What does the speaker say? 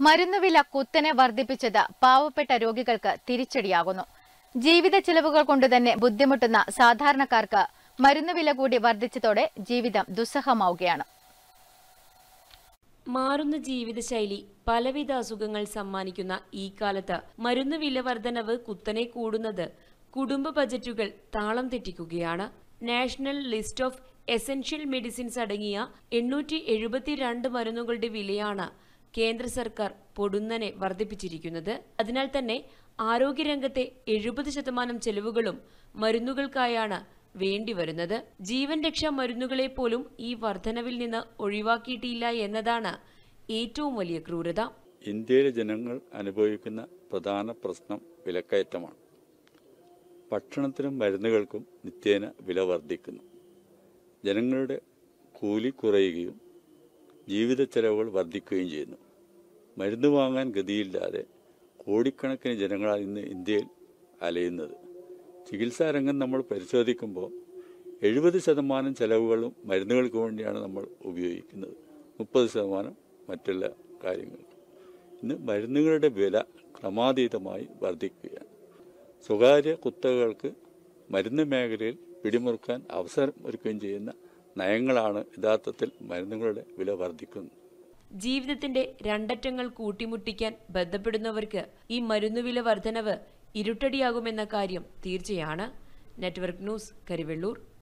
മരുന്നുവില കുത്തനെ വർദ്ധിപ്പിച്ചത് പാവപ്പെട്ട രോഗികൾക്ക് തിരിച്ചടിയാകുന്നു ജീവിത ചെലവുകൾ കൊണ്ടുതന്നെ ബുദ്ധിമുട്ടുന്ന സാധാരണക്കാർക്ക് മരുന്നുവില കൂടി വർദ്ധിച്ചതോടെ ജീവിതം ദുസ്സഹമാവുകയാണ് മാറുന്ന ജീവിതശൈലി പലവിധ അസുഖങ്ങൾ സമ്മാനിക്കുന്ന ഈ കാലത്ത് മരുന്ന് വില വർധനവ് കുത്തനെ കൂടുന്നത് കുടുംബ ബജറ്റുകൾ താളം തെറ്റിക്കുകയാണ് national list of essential medicines അടങ്ങിയ എണ്ണൂറ്റി എഴുപത്തിരണ്ട് മരുന്നുകളുടെ വിലയാണ് കേന്ദ്ര സർക്കാർ പൊടുന്നനെ വർദ്ധിപ്പിച്ചിരിക്കുന്നത് അതിനാൽ തന്നെ ആരോഗ്യരംഗത്തെ എഴുപത് ശതമാനം ചെലവുകളും മരുന്നുകൾക്കായാണ് വേണ്ടിവരുന്നത് ജീവൻ രക്ഷാ മരുന്നുകളെ പോലും ഈ വർധനവിൽ നിന്ന് ഒഴിവാക്കിയിട്ടില്ല എന്നതാണ് ഏറ്റവും വലിയ ക്രൂരത ഇന്ത്യയിലെ ജനങ്ങൾ അനുഭവിക്കുന്ന പ്രധാന പ്രശ്നം വിലക്കയറ്റമാണ് ഭക്ഷണത്തിനും മരുന്നുകൾക്കും നിത്യേന വില വർദ്ധിക്കുന്നു ജനങ്ങളുടെ കൂലി കുറയുകയും ജീവിത ചെലവുകൾ വർദ്ധിക്കുകയും ചെയ്യുന്നു മരുന്ന് വാങ്ങാൻ ഗതിയില്ലാതെ കോടിക്കണക്കിന് ജനങ്ങളാണ് ഇന്ന് ഇന്ത്യയിൽ അലയുന്നത് ചികിത്സാ രംഗം നമ്മൾ പരിശോധിക്കുമ്പോൾ എഴുപത് ശതമാനം ചെലവുകളും മരുന്നുകൾക്ക് വേണ്ടിയാണ് നമ്മൾ ഉപയോഗിക്കുന്നത് മുപ്പത് ശതമാനം മറ്റുള്ള കാര്യങ്ങൾക്ക് ഇന്ന് മരുന്നുകളുടെ വില ക്രമാതീതമായി വർദ്ധിക്കുകയാണ് സ്വകാര്യ കുത്തകകൾക്ക് മരുന്ന് മേഖലയിൽ പിടിമുറുക്കാൻ അവസരം ഒരുക്കുകയും ചെയ്യുന്ന നയങ്ങളാണ് യഥാർത്ഥത്തിൽ മരുന്നുകളുടെ വില വർദ്ധിക്കുന്നത് ജീവിതത്തിന്റെ രണ്ടറ്റങ്ങൾ കൂട്ടിമുട്ടിക്കാൻ ബന്ധപ്പെടുന്നവർക്ക് ഈ മരുന്നുവില വർധനവ് ഇരുട്ടടിയാകുമെന്ന കാര്യം തീർച്ചയാണ് നെറ്റ്വർക്ക് ന്യൂസ് കരിവെള്ളൂർ